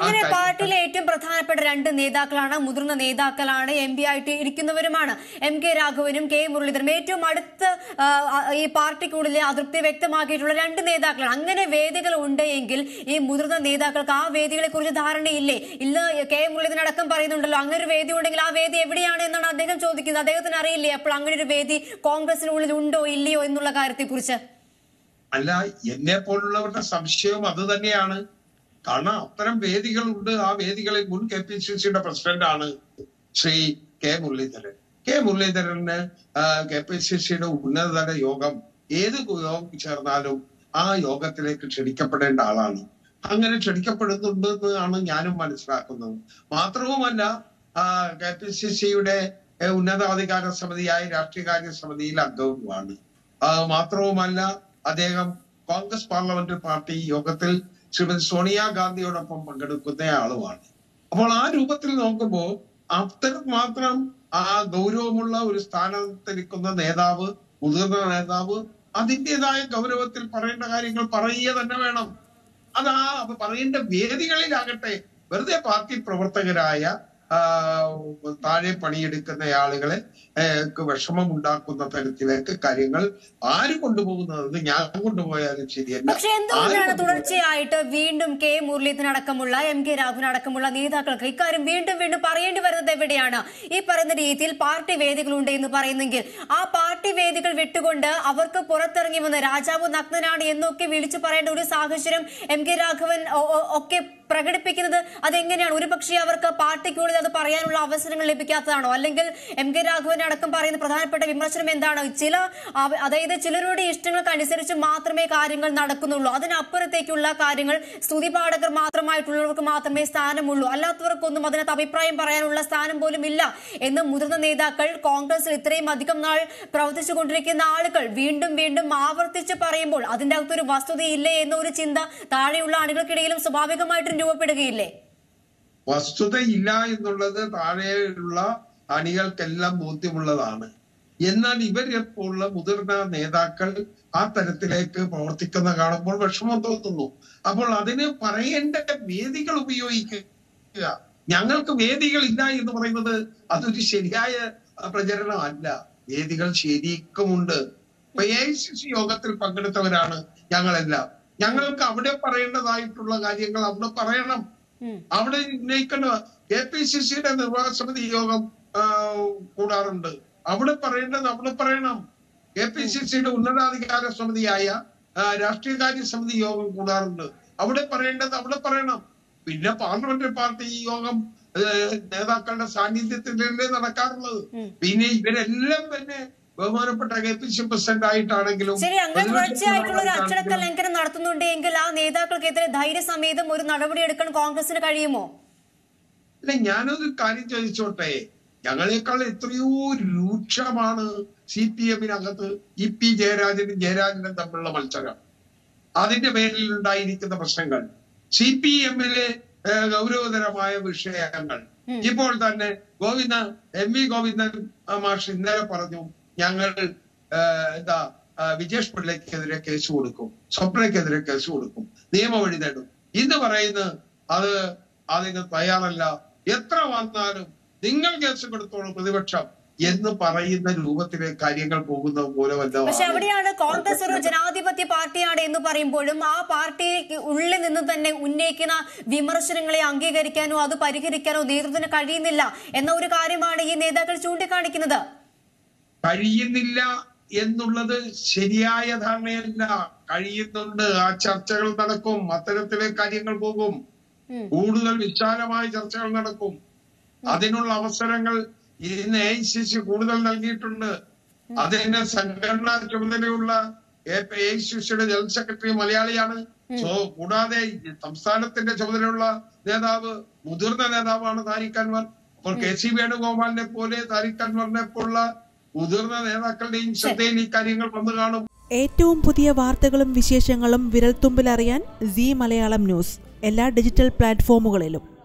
അങ്ങനെ കാര്യങ്ങൾ- പാർട്ടിയിലെ ഏറ്റവും പ്രധാനപ്പെട്ട രണ്ട് നേതാക്കളാണ് മുതിർന്ന നേതാക്കളാണ് എം പി ആയിട്ട് ഇരിക്കുന്നവരുമാണ് എം കെ രാഘവനും കെ മുരളീധരനും ഏറ്റവും അടുത്ത് ആ, ആ, ഈ പാർട്ടിക്കുള്ളിലെ അതൃപ്തി വ്യക്തമാക്കിയിട്ടുള്ള രണ്ട് നേതാക്കളാണ് അങ്ങനെ വേദികൾ ഉണ്ട് എങ്കിൽ ഈ മുതിർന്ന നേതാക്കൾക്ക് ആ വേദികളെ കുറിച്ച് ധാരണയില്ലേ ഇന്ന് കെ മുരളീധരൻ അടക്കം പറയുന്നുണ്ടല്ലോ അങ്ങനെ ഒരു വേദി ഉണ്ടെങ്കിൽ ആ വേദി എവിടെയാണ് എന്നാണ് അദ്ദേഹം ചോദിക്കുന്നത് അദ്ദേഹത്തിന് അറിയില്ലേ അപ്പോൾ അങ്ങനെ ഒരു വേദി കോൺഗ്രസിനുള്ളിൽ ഉണ്ടോ ഇല്ലയോ എന്നുള്ള കാര്യത്തെക്കുറിച്ച് അല്ല എന്നെ പോലുള്ളവരുടെ സംശയവും അത് തന്നെയാണ് കാരണം അത്തരം വേദികളുണ്ട് ആ വേദികളിൽ മുൻ കെ പി സി സിയുടെ പ്രസിഡന്റാണ് ശ്രീ കെ മുരളീധരൻ കെ മുരളീധരന് ആ, കെ പി സി സിയുടെ ഉന്നതതല യോഗം ഏത് യോഗം ചേർന്നാലും ആ യോഗത്തിലേക്ക് ക്ഷണിക്കപ്പെടേണ്ട ആളാണ് അങ്ങനെ ക്ഷണിക്കപ്പെടുന്നുണ്ട് എന്നാണ് ഞാനും മനസ്സിലാക്കുന്നത് മാത്രവുമല്ല ആ, കെ പി സി സിയുടെ ഉന്നതാധികാര സമിതിയായ രാഷ്ട്രീയകാര്യ സമിതിയിൽ അംഗവുമാണ് ആ, മാത്രവുമല്ല അദ്ദേഹം കോൺഗ്രസ് പാർലമെന്ററി പാർട്ടി യോഗത്തിൽ ശ്രീമതി സോണിയാഗാന്ധിയോടൊപ്പം പങ്കെടുക്കുന്ന ആളുമാണ് അപ്പോൾ ആ രൂപത്തിൽ നോക്കുമ്പോൾ അത്തരം മാത്രം ആ ഗൗരവമുള്ള ഒരു സ്ഥാനത്തിരിക്കുന്ന നേതാവ് മുതിർന്ന നേതാവ് അതിൻ്റെതായ ഗൗരവത്തിൽ പറയേണ്ട കാര്യങ്ങൾ പറയുക തന്നെ വേണം അതാ അപ്പൊ പറയേണ്ട വേദികളിലാകട്ടെ വെറുതെ പാർട്ടി പ്രവർത്തകരായ ആ, താഴെ പണിയെടുക്കുന്ന ആളുകളെ ഏ, ക്ക് വിഷമമുണ്ടാക്കുന്ന തരത്തിലേക്ക് കാര്യങ്ങൾ ആര് കൊണ്ടുപോകുന്നത് ഞാൻ കൊണ്ടുപോയാലും ശരിയല്ല പക്ഷെ ആര് എന്തുകൊണ്ടാണ് കൊണ്ടുപോയാലും തുടർച്ചയായിട്ട് വീണ്ടും കെ മുരളീധരൻ അടക്കമുള്ള എം കെ രാഘവൻ അടക്കമുള്ള നേതാക്കൾക്ക് ഇക്കാര്യം വീണ്ടും വീണ്ടും പറയേണ്ടി വരുന്നത് എവിടെയാണ് ഈ പറയുന്ന രീതിയിൽ പാർട്ടി വേദികളുണ്ട് എന്ന് പറയുന്നെങ്കിൽ ആ പാർട്ടി വേദികൾ വിട്ടുകൊണ്ട് അവർക്ക് പുറത്തിറങ്ങി വന്ന രാജാവ് നഗ്നനാണ് എന്നൊക്കെ വിളിച്ചു പറയേണ്ട ഒരു സാഹചര്യം എം കെ രാഘവൻ ഒ- ഒ- ഒക്കെ പ്രകടിപ്പിക്കുന്നത് അതെങ്ങനെയാണ് ഒരുപക്ഷെ അവർക്ക് പാർട്ടിക്കുള്ളിൽ അത് പറയാനുള്ള അവസരങ്ങൾ ലഭിക്കാത്തതാണോ അല്ലെങ്കിൽ എം കെ രാഘവൻ അടക്കം പറയുന്ന പ്രധാനപ്പെട്ട വിമർശനം എന്താണ് ചില അവ- അതായത് ചിലരുടെ ഇഷ്ടങ്ങൾക്കനുസരിച്ച് മാത്രമേ കാര്യങ്ങൾ നടക്കുന്നുള്ളൂ അതിനപ്പുറത്തേക്കുള്ള കാര്യങ്ങൾ സ്തുതിപാഠകർ മാത്രമായിട്ടുള്ളവർക്ക് മാത്രമേ സ്ഥാനമുള്ളൂ അല്ലാത്തവർക്കൊന്നും അതിനകത്ത് അഭിപ്രായം പറയാനുള്ള സ്ഥാനം പോലും ഇല്ല എന്ന് മുതിർന്ന നേതാക്കൾ കോൺഗ്രസിൽ ഇത്രയും അധികം നാൾ പ്രവർത്തിച്ചു കൊണ്ടിരിക്കുന്ന ആളുകൾ വീണ്ടും വീണ്ടും ആവർത്തിച്ച് പറയുമ്പോൾ അതിന്റെ അകത്തൊരു വസ്തുതയില്ലേ എന്ന ഒരു ചിന്ത താഴെയുള്ള ആളുകൾക്കിടയിലും സ്വാഭാവികമായിട്ടും രൂപപ്പെടുകയില്ലേ വസ്തുതയില്ല എന്നുള്ളത് താഴെയുള്ള അണികൾക്കെല്ലാം ബോധ്യമുള്ളതാണ് എന്നാൽ ഇവരെപ്പോലുള്ള മുതിർന്ന നേതാക്കൾ ആ തരത്തിലേക്ക് പ്രവർത്തിക്കുന്ന കാണുമ്പോൾ വിഷമം തോന്നുന്നു അപ്പോൾ അതിന് പറയേണ്ട വേദികൾ ഉപയോഗിക്കുക ഞങ്ങൾക്ക് വേദികളില്ല എന്ന് പറയുന്നത് അതൊരു ശരിയായ പ്രചരണമല്ല വേദികൾ ശരിക്കുമുണ്ട് ഇപ്പൊ എ ഐ സി സി യോഗത്തിൽ പങ്കെടുത്തവരാണ് ഞങ്ങളെല്ലാം ഞങ്ങൾക്ക് അവിടെ പറയേണ്ടതായിട്ടുള്ള കാര്യങ്ങൾ അവിടെ പറയണം ഉം. അവിടെ ഉന്നയിക്കേണ്ട കെ പി സി സിയുടെ നിർവാഹക സമിതി യോഗം ആ, കൂടാറുണ്ട് അവിടെ പറയേണ്ടത് അവിടെ പറയണം കെ പി സി സിയുടെ ഉന്നതാധികാര സമിതിയായ ആ, രാഷ്ട്രീയകാര്യ സമിതി യോഗം കൂടാറുണ്ട് അവിടെ പറയേണ്ടത് അവിടെ പറയണം പിന്നെ പാർലമെന്ററി പാർട്ടി യോഗം ഏ, നേതാക്കളുടെ സാന്നിധ്യത്തിലല്ലേ നടക്കാറുള്ളത് ഉം. പിന്നെ ഇവരെല്ലാം തന്നെ ബഹുമാനപ്പെട്ട കെ പി സി പ്രസിഡന്റ് ആയിട്ടാണെങ്കിലും ശരി അങ്ങനെ തുടർച്ചയായിട്ടുള്ള ഒരു അച്ചടക്ക പ്രതിപക്ഷ ലംഘനം നടത്തുന്നുണ്ട് എങ്കിൽ ആ നേതാക്കൾക്കെതിരെ ധൈര്യസമേതം ഒരു നടപടി എടുക്കാൻ കോൺഗ്രസിന് കഴിയുമോ അല്ല ഞാനൊരു കാര്യം ചോദിച്ചോട്ടെ ഞങ്ങളെക്കാൾ എത്രയോ രൂക്ഷമാണ് സി പി എമ്മിനകത്ത് ഇ പി ജയരാജനും ജയരാജനും തമ്മിലുള്ള മത്സരം അതിന്റെ പേരിൽ ഉണ്ടായിരിക്കുന്ന പ്രശ്നങ്ങൾ സി പി എമ്മിലെ ഗൗരവതരമായ വിഷയങ്ങൾ ഉം. ഇപ്പോൾ തന്നെ ഗോവിന്ദ എം വി ഗോവിന്ദൻ ആ, മാഷ് ഇന്നലെ പറഞ്ഞു ഞങ്ങൾ ആ, എന്താ ആ, വിജേഷ് പിള്ളയ്ക്കെതിരെ കേസ് കൊടുക്കും സ്വപ്നയ്ക്കെതിരെ കേസ് കൊടുക്കും നിയമവഴി നേടും ഇന്ന് പറയുന്നത് അത് അതിന് തയ്യാറല്ല എത്ര വന്നാലും നിങ്ങൾ കേസ് കൊടുത്തോളൂ പ്രതിപക്ഷം എന്ന് പറയുന്ന രൂപത്തിലെ കാര്യങ്ങൾ പോകുന്നത് മൂലമല്ല പക്ഷെ അവിടെയാണ് കോൺഗ്രസ് ഒരു ജനാധിപത്യ പാർട്ടിയാണ് എന്ന് പറയുമ്പോഴും ആ പാർട്ടി ഉള്ളിൽ നിന്ന് തന്നെ ഉന്നയിക്കുന്ന വിമർശനങ്ങളെ അംഗീകരിക്കാനോ അത് പരിഹരിക്കാനോ നേതൃത്വത്തിന് കഴിയുന്നില്ല എന്ന ഒരു കാര്യമാണ് ഈ നേതാക്കൾ ചൂണ്ടിക്കാണിക്കുന്നത് കഴിയുന്നില്ല എന്നുള്ളത് ശരിയായ ധാരണയല്ല കഴിയുന്നുണ്ട് ആ ചർച്ചകൾ നടക്കും അത്തരത്തിലെ കാര്യങ്ങൾ പോകും ഉം. കൂടുതൽ വിശാലമായ ചർച്ചകൾ നടക്കും അതിനുള്ള അവസരങ്ങൾ ഇന്ന് എ ഐ സി സി കൂടുതൽ നൽകിയിട്ടുണ്ട് അതിന് സംഘടനാ ചുമതലയുള്ള എ ഐ സി സിയുടെ ജനറൽ സെക്രട്ടറി മലയാളിയാണ് സോ കൂടാതെ ഈ സംസ്ഥാനത്തിന്റെ ചുമതലയുള്ള നേതാവ് മുതിർന്ന നേതാവാണ് താരിഖ് അൻവർ അപ്പോൾ കെ സി വേണുഗോപാലിനെ പോലെ താരിഖ് അൻവറിനെ പോലുള്ള മുതിർന്ന നേതാക്കളുടെയും ശ്രദ്ധയിൽ ഈ കാര്യങ്ങൾ വന്നു കാണും ഏറ്റവും പുതിയ വാർത്തകളും വിശേഷങ്ങളും വിരൽത്തുമ്പിലറിയാൻ സി മലയാളം ന്യൂസ് എല്ലാ ഡിജിറ്റൽ പ്ലാറ്റ്ഫോമുകളിലും